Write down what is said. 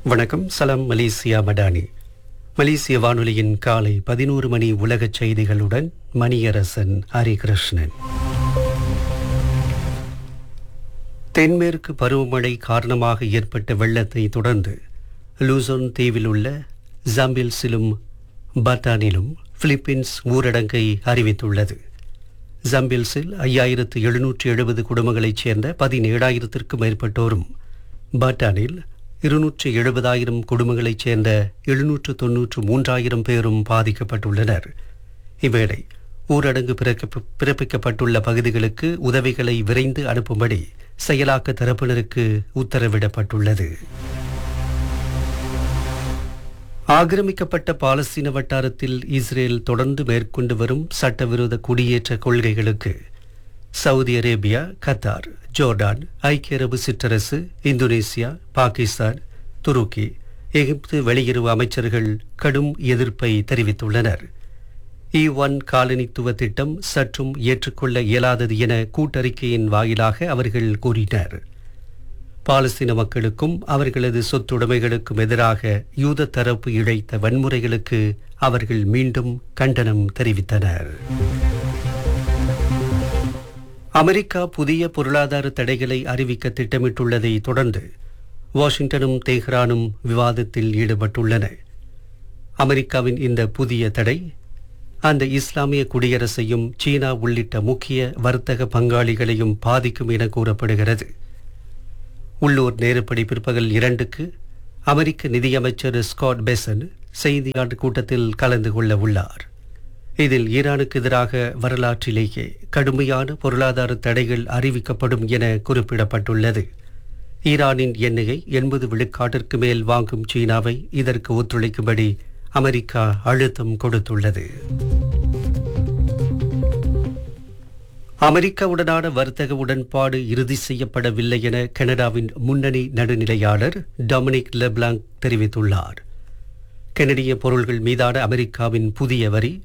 வணக்கம் சலாம் மலேசியா மடானி மலேசிய வானொலியின் காலை பதினோரு மணி உலகச் செய்திகளுடன் மணியரசன் ஹரிகிருஷ்ணன் தென்மேற்கு பருவமழை காரணமாக ஏற்பட்ட வெள்ளத்தை தொடர்ந்து லூசோன் தீவில் உள்ள ஜம்பில்ஸிலும் பட்டானிலும் பிலிப்பீன்ஸ் ஊரடங்கை அறிவித்துள்ளது ஜம்பில்ஸில் ஐயாயிரத்து எழுநூற்று எழுபது குடும்பங்களைச் சேர்ந்த பதினேழாயிரத்திற்கும் மேற்பட்டோரும் பட்டானில் இருநூற்று எழுபதாயிரம் குடும்பங்களைச் சேர்ந்த எழுநூற்று தொன்னூற்று மூன்றாயிரம் பேரும் பாதிக்கப்பட்டுள்ளனர் இவ்வேளை ஊரடங்கு பிறக்க- பிறப்பிக்கப்பட்டுள்ள பகுதிகளுக்கு உதவிகளை விரைந்து அனுப்பும்படி செயலாக்க தரப்பினருக்கு உத்தரவிடப்பட்டுள்ளது ஆக்கிரமிக்கப்பட்ட பாலஸ்தீன வட்டாரத்தில் இஸ்ரேல் தொடர்ந்து மேற்கொண்டு வரும் சட்டவிரோத குடியேற்ற கொள்கைகளுக்கு சவுதி அரேபியா கத்தார் ஜோர்டான் ஐக்கிய அரபு சிற்றரசு இந்தோனேசியா பாகிஸ்தான் துருக்கி எகிப்து வெளியுறவு அமைச்சர்கள் கடும் எதிர்ப்பை தெரிவித்துள்ளனர் இ ஒன் காலனித்துவ திட்டம் சற்றும் ஏற்றுக்கொள்ள இயலாதது என கூட்டறிக்கையின் வாயிலாக அவர்கள் கூறினர் பாலஸ்தீன மக்களுக்கும் அவர்களது சொத்துடைமைகளுக்கும் எதிராக யூத தரப்பு இழைத்த வன்முறைகளுக்கு அவர்கள் மீண்டும் கண்டனம் தெரிவித்தனர் அமெரிக்கா புதிய பொருளாதார தடைகளை அறிவிக்க திட்டமிட்டுள்ளதை தொடர்ந்து வாஷிங்டனும் தெஹ்ரானும் விவாதத்தில் ஈடுபட்டுள்ளன அமெரிக்காவின் இந்த புதிய தடை அந்த இஸ்லாமிய குடியரசையும் சீனா உள்ளிட்ட முக்கிய வர்த்தக பங்காளிகளையும் பாதிக்கும் என கூறப்படுகிறது உள்ளூர் நேருப்படி பிற்பகல் இரண்டுக்கு அமெரிக்க நிதியமைச்சர் ஸ்காட் பெசன் செய்தியாளர் கூட்டத்தில் கலந்து கொள்ள உள்ளார் இதில் ஈரானுக்கு எதிராக வரலாற்றிலேயே கடுமையான பொருளாதார தடைகள் அறிவிக்கப்படும் என குறிப்பிடப்பட்டுள்ளது ஈரானின் எண்ணெயை எண்பது விழுக்காட்டிற்கு மேல் வாங்கும் சீனாவை இதற்கு ஒத்துழைக்கும்படி அமெரிக்கா அழுத்தம் கொடுத்துள்ளது அமெரிக்காவுடனான வர்த்தக உடன்பாடு இறுதி செய்யப்படவில்லை என கனடாவின் முன்னணி நடுநிலையாளர் டொமினிக் லெப்லாங் தெரிவித்துள்ளார் கனடிய பொருள்கள் மீதான அமெரிக்காவின் புதிய வரி